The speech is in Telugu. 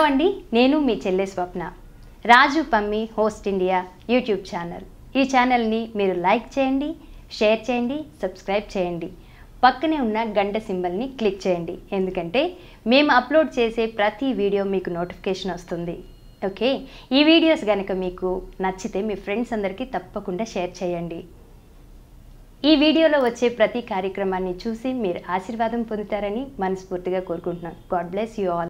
అండి నేను మీ చెల్లె Swapna Raju Pammi host India YouTube channel ఈ ఛానల్ని మీరు లైక్ చేయండి షేర్ చేయండి సబ్స్క్రైబ్ చేయండి పక్కనే ఉన్న గంట సింబల్ని క్లిక్ చేయండి ఎందుకంటే మేము అప్లోడ్ చేసే ప్రతి వీడియో మీకు నోటిఫికేషన్ వస్తుంది ఓకే ఈ వీడియోస్ కనుక మీకు నచ్చితే మీ ఫ్రెండ్స్ అందరికీ తప్పకుండా షేర్ చేయండి ఈ వీడియోలో వచ్చే ప్రతి కార్యక్రమాన్ని చూసి మీరు ఆశీర్వాదం పొందుతారని మనస్ఫూర్తిగా కోరుకుంటున్నాను గాడ్ బ్లెస్ యూ ఆల్